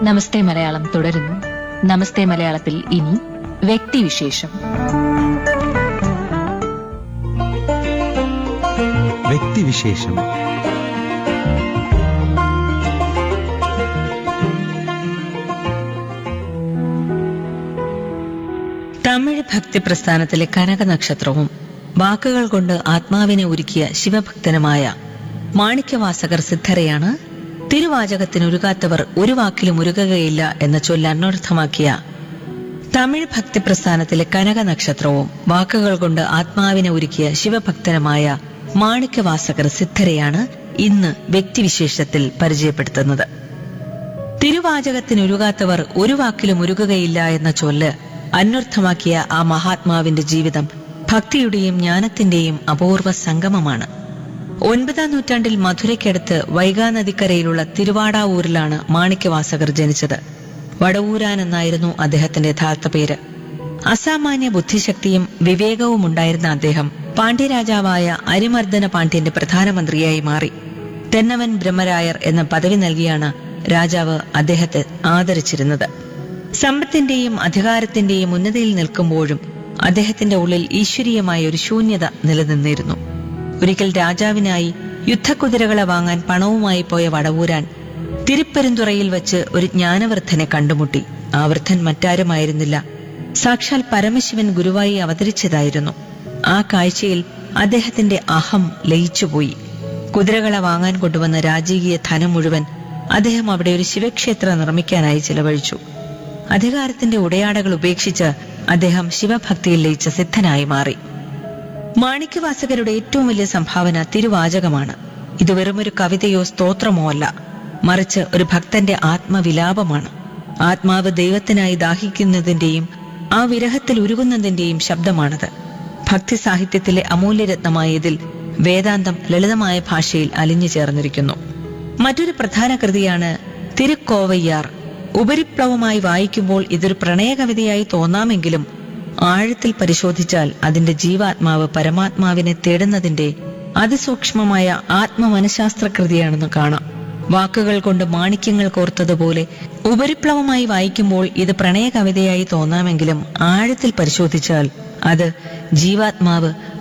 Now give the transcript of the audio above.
നമസ്തേ മലയാളം തുടരുന്നു നമസ്തേ മലയാളത്തിൽ ഇനി വ്യക്തിവിശേഷം വ്യക്തിവിശേഷം തമിഴ് ഭക്തി പ്രസ്ഥാനത്തിലെ കനക നക്ഷത്രവും വാക്കുകൾ കൊണ്ട് ആത്മാവിനെ ഒരുക്കിയ ശിവഭക്തനുമായ മാണിക്യവാസകർ സിദ്ധരെയാണ് തിരുവാചകത്തിനുരുകാത്തവർ ഒരു വാക്കിലും ഉരുകുകയില്ല എന്ന ചൊല്ല് അന്വർത്ഥമാക്കിയ തമിഴ് ഭക്തി പ്രസ്ഥാനത്തിലെ കനക നക്ഷത്രവും വാക്കുകൾ കൊണ്ട് ആത്മാവിനെ ഒരുക്കിയ ശിവഭക്തനുമായ മാണിക്യവാസകർ സിദ്ധരെയാണ് ഇന്ന് വ്യക്തിവിശേഷത്തിൽ പരിചയപ്പെടുത്തുന്നത് തിരുവാചകത്തിനുരുകാത്തവർ ഒരു വാക്കിലും ഉരുകുകയില്ല എന്ന ചൊല്ല് അന്വർത്ഥമാക്കിയ ആ മഹാത്മാവിന്റെ ജീവിതം ഭക്തിയുടെയും ജ്ഞാനത്തിന്റെയും അപൂർവ സംഗമമാണ് ഒൻപതാം നൂറ്റാണ്ടിൽ മധുരയ്ക്കടുത്ത് വൈഗാനദിക്കരയിലുള്ള തിരുവാടാവൂരിലാണ് മാണിക്യവാസകർ ജനിച്ചത് വടവൂരാൻ എന്നായിരുന്നു അദ്ദേഹത്തിന്റെ യഥാർത്ഥ പേര് അസാമാന്യ ബുദ്ധിശക്തിയും വിവേകവും ഉണ്ടായിരുന്ന അദ്ദേഹം പാണ്ഡ്യരാജാവായ അരിമർദ്ദന പാണ്ഡ്യന്റെ പ്രധാനമന്ത്രിയായി മാറി തെന്നവൻ ബ്രഹ്മരായർ എന്ന പദവി നൽകിയാണ് രാജാവ് അദ്ദേഹത്തെ ആദരിച്ചിരുന്നത് സമ്പത്തിന്റെയും അധികാരത്തിന്റെയും ഉന്നതിയിൽ നിൽക്കുമ്പോഴും അദ്ദേഹത്തിന്റെ ഉള്ളിൽ ഈശ്വരീയമായ ഒരു ശൂന്യത നിലനിന്നിരുന്നു ഒരിക്കൽ രാജാവിനായി യുദ്ധക്കുതിരകളെ വാങ്ങാൻ പണവുമായി പോയ വടവൂരാൻ തിരുപ്പരുന്തുറയിൽ വെച്ച് ഒരു ജ്ഞാനവൃദ്ധനെ കണ്ടുമുട്ടി ആ വൃദ്ധൻ മറ്റാരുമായിരുന്നില്ല സാക്ഷാൽ പരമശിവൻ ഗുരുവായി അവതരിച്ചതായിരുന്നു ആ കാഴ്ചയിൽ അദ്ദേഹത്തിന്റെ അഹം ലയിച്ചുപോയി കുതിരകളെ വാങ്ങാൻ കൊണ്ടുവന്ന രാജകീയ ധനം മുഴുവൻ അദ്ദേഹം അവിടെ ഒരു ശിവക്ഷേത്രം നിർമ്മിക്കാനായി ചിലവഴിച്ചു അധികാരത്തിന്റെ ഉടയാടകൾ ഉപേക്ഷിച്ച് അദ്ദേഹം ശിവഭക്തിയിൽ ലയിച്ച സിദ്ധനായി മാറി മാണിക്യവാസകരുടെ ഏറ്റവും വലിയ സംഭാവന തിരുവാചകമാണ് ഇത് വെറുമൊരു കവിതയോ സ്തോത്രമോ അല്ല മറിച്ച് ഒരു ഭക്തന്റെ ആത്മവിലാപമാണ് ആത്മാവ് ദൈവത്തിനായി ദാഹിക്കുന്നതിന്റെയും ആ വിരഹത്തിൽ ഉരുകുന്നതിന്റെയും ശബ്ദമാണത് ഭക്തി സാഹിത്യത്തിലെ അമൂല്യരത്നമായ ഇതിൽ വേദാന്തം ലളിതമായ ഭാഷയിൽ അലിഞ്ഞു ചേർന്നിരിക്കുന്നു മറ്റൊരു പ്രധാന കൃതിയാണ് തിരുക്കോവയ്യാർ ഉപരിപ്ലവമായി വായിക്കുമ്പോൾ ഇതൊരു പ്രണയകവിതയായി തോന്നാമെങ്കിലും ആഴത്തിൽ പരിശോധിച്ചാൽ അതിന്റെ ജീവാത്മാവ് പരമാത്മാവിനെ തേടുന്നതിന്റെ അതിസൂക്ഷ്മമായ ആത്മമനഃശാസ്ത്ര കൃതിയാണെന്ന് കാണാം വാക്കുകൾ കൊണ്ട് മാണിക്യങ്ങൾ കോർത്തതുപോലെ ഉപരിപ്ലവമായി വായിക്കുമ്പോൾ ഇത് പ്രണയ കവിതയായി തോന്നാമെങ്കിലും ആഴത്തിൽ പരിശോധിച്ചാൽ അത് ജീവാത്മാവ്